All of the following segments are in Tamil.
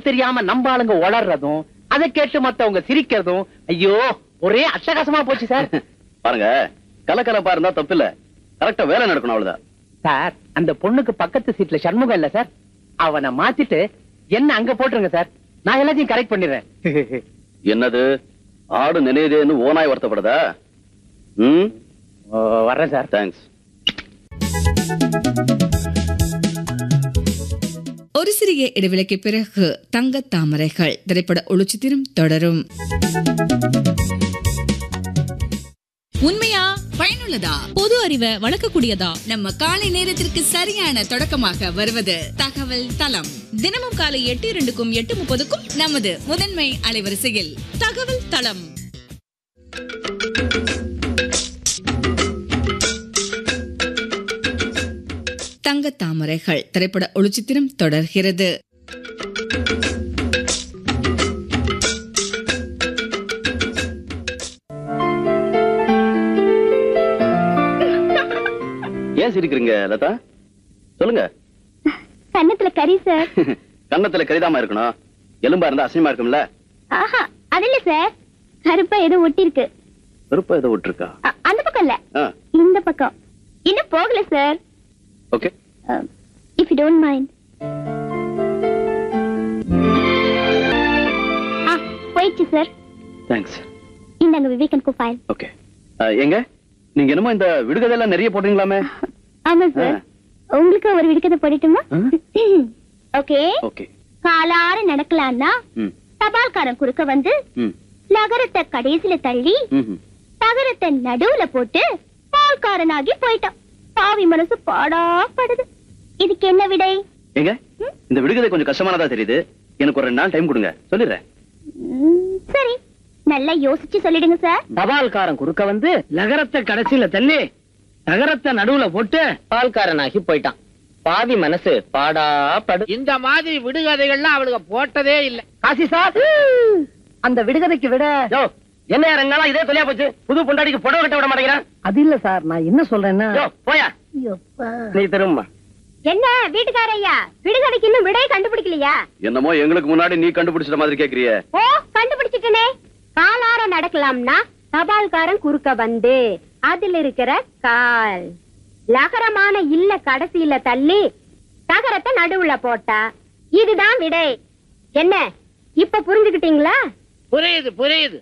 தெரியாம நம்ம ஆளுங்க உளறதும் அதை கேட்டு மத்தவங்க சிரிக்கிறதும் ஐயோ ஒரே அட்டகாசமா போச்சு சார் பாருங்க கலக்கலப்பா இருந்தா தப்பு இல்ல கரெக்டா வேலை நடக்கணும் அவ்வளவுதான் சார் அந்த பொண்ணுக்கு பக்கத்து சீட்ல சண்முகம் இல்ல சார் அவனை மாத்திட்டு என்ன அங்க போட்டுருங்க சார் நான் எல்லாத்தையும் கரெக்ட் பண்ணிடுறேன் என்னது ஆடு நினைதேன்னு ஓனாய் வருத்தப்படுதா ம் ஓ, வர்றேன் சார் தேங்க்ஸ் ஒரு சிறிய இடைவெளிக்கு பிறகு தங்க தாமரைகள் திரைப்பட ஒளிச்சித்திரம் தொடரும் உண்மையா பயனுள்ளதா பொது அறிவை வளர்க்கக்கூடியதா நம்ம காலை நேரத்திற்கு சரியான தொடக்கமாக வருவது தகவல் தளம் தினமும் காலை எட்டு இரண்டுக்கும் எட்டு முப்பதுக்கும் நமது முதன்மை அலைவரிசையில் தகவல் தளம் தங்க தாமரைகள் திரைப்பட ஒளிச்சித்திரம் தொடர்கிறது ஏன் சிரிக்கிறீங்க லதா சொல்லுங்க கன்னத்துல கறி சார் கன்னத்துல கரிதாம இருக்கணும் எலும்பா இருந்தா அசிங்கமா இருக்கும்ல ஆஹா அது இல்ல சார் கருப்பா ஏதோ ஒட்டி இருக்கு விருப்பம் ஏதோ விட்டுருக்கா அந்த பக்கம் இல்ல ஆ இந்த பக்கம் இன்னும் போகல sir okay if you don't mind போயிடுச்சு சார் தேங்க்ஸ் இந்தாங்க விவேகன் ஃபைல் ஓகே எங்க நீங்க என்னமோ இந்த விடுகதையெல்லாம் நிறைய போடுறீங்களாமே ஆமா சார் உங்களுக்கு ஒரு விடுக்கதை போடட்டுமா ஓகே ஓகே காலார நடக்கலாம்னா ம் தபால்காரன் குறுக்க வந்து ம் நகரத்தை கடைசில தள்ளி ம் தகரத்தை நடுவுல போட்டு பால்காரனாகி போயிட்டான் பாவி மனசு பாடா படுது இதுக்கு என்ன விடை எங்க இந்த விடுகதை கொஞ்சம் கஷ்டமானதா தெரியுது எனக்கு ஒரு ரெண்டு நாள் டைம் கொடுங்க சொல்லிடுறேன் ம், சரி நல்லா யோசிச்சு சொல்லிடுங்க சார் தபால்காரன் குறுக்க வந்து நகரத்தை கடைசியில தள்ளி நகரத்தை நடுவுல போட்டு பால்காரனாகி போயிட்டான் பாவி மனசு பாடா படு இந்த மாதிரி விடுகதைகள்லாம் அவளுக்கு போட்டதே இல்ல காசி சார் அந்த விடுகதைக்கு விட என்ன ரெண்டாலும் இதே தொலையா போச்சு புது பொண்டாடிக்கு புடவை கட்ட விட மாட்டேங்கிறான் அது இல்ல சார் நான் என்ன சொல்றேன்னா போயா நீ திரும்ப என்ன வீட்டுக்கார ஐயா விடுகதைக்கு இன்னும் விடை கண்டுபிடிக்கலையா என்னமோ எங்களுக்கு முன்னாடி நீ கண்டுபிடிச்சிட்ட மாதிரி கேக்குறிய ஓ கண்டுபிடிச்சிட்டனே காலார நடக்கலாம்னா தபால்காரன் குறுக்க வந்து அதுல இருக்கிற கால் லகரமான இல்ல கடைசியில தள்ளி தகரத்தை நடுவுல போட்டா இதுதான் விடை என்ன இப்ப புரிஞ்சுக்கிட்டீங்களா புரியுது புரியுது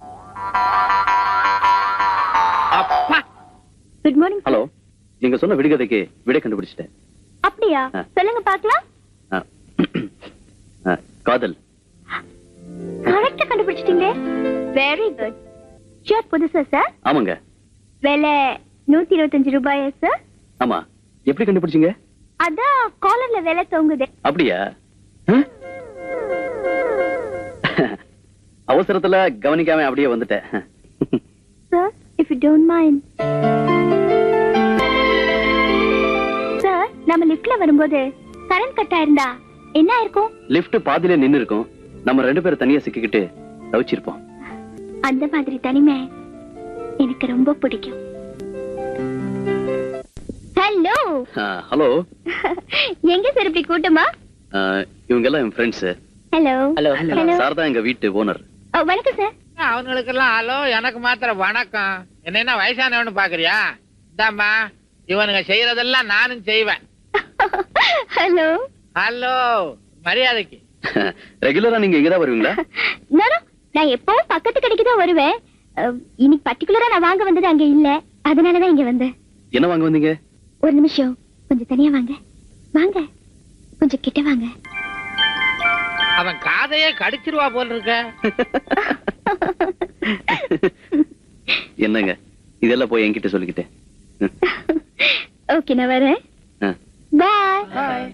அப்பா குட் மார்னிங் ஹலோ நீங்க சொன்ன விடுகதைக்கு விடை கண்டுபிடிச்சிட்டேன் அப்படியா ஆ. சொல்லுங்க பாக்கலாம் ஆ. ஆ, காதல் கரெக்டா கண்டுபிடிச்சிட்டீங்க வெரி குட் ஷர்ட் புதுசா சார் ஆமாங்க விலை நூத்தி இருபத்தஞ்சு ரூபாயா சார் ஆமா எப்படி கண்டுபிடிச்சீங்க அதான் காலர்ல விலை தொங்குது அப்படியா ஆ? அவசரத்துல கவனிக்காம அப்படியே வந்துட்டேன் sir if you don't mind sir நம்ம லிஃப்ட்ல வரும்போது கரண்ட் கட் ஆயிருந்தா என்ன ஆயிருக்கும் லிஃப்ட் பாதியில நின்னு இருக்கும் நம்ம ரெண்டு பேரும் தனியா சிக்கிக்கிட்டு தவிச்சிருப்போம் அந்த மாதிரி தனிமை எனக்கு ரொம்ப பிடிக்கும் ஹலோ ஹலோ எங்க சார் இப்படி கூட்டமா இவங்க எல்லாம் என் friends hello Hello. Hello sir தான் எங்க வீட்டு ஓனர் வணக்கம் சார் அவனுங்களுக்கெல்லாம் ஹலோ எனக்கு மாத்திரம் வணக்கம் என்ன என்ன வயசானவனு பாக்குறியா இந்தாம்மா இவனுங்க செய்யறதெல்லாம் நானும் செய்வேன் ஹலோ ஹலோ மரியாதைக்கு ரெகுலரா நீங்க இங்கதான் வருவீங்களா நானும் நான் எப்பவும் பக்கத்து கடைக்கு தான் வருவேன் அஹ், இன்னைக்கு பர்டிகுலரா நான் வாங்க வந்தது அங்க இல்ல அதனாலதான் இங்க வந்தேன் என்ன வாங்க வந்தீங்க ஒரு நிமிஷம் கொஞ்சம் தனியா வாங்க வாங்க கொஞ்சம் கிட்ட வாங்க அவன் காதையே கடிச்சிருவா போல் இருக்க என்னங்க இதெல்லாம் போய் என்கிட்ட சொல்லிக்கிட்டேன் ஓகே நான் வரேன் ஆ. பாய்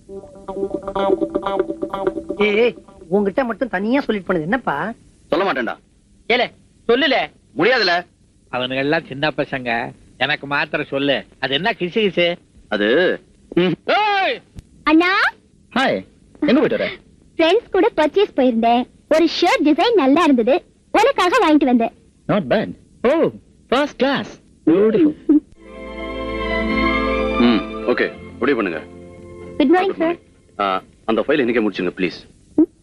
ஏய் உங்ககிட்ட மட்டும் தனியா சொல்லிட்டு போனது என்னப்பா சொல்ல மாட்டேன்டா ஏலே சொல்லுல முடியாதுல அவனுங்க எல்லாம் சின்ன பசங்க எனக்கு மாத்திரம் சொல்லு அது என்ன கிசு கிசு அது ம். ஏய் அண்ணா ஹாய் எங்க போயிட்டு வர ஃப்ரெண்ட்ஸ் கூட பர்ச்சேஸ் போயிருந்தேன் ஒரு ஷர்ட் டிசைன் நல்லா இருந்தது உனக்காக வாங்கிட்டு வந்தேன் not bad oh first class beautiful hmm okay முடிவு பண்ணுங்க குட் மார்னிங் சார் ஆ, அந்த ஃபைல் இன்னைக்கே முடிச்சுங்க ப்ளீஸ்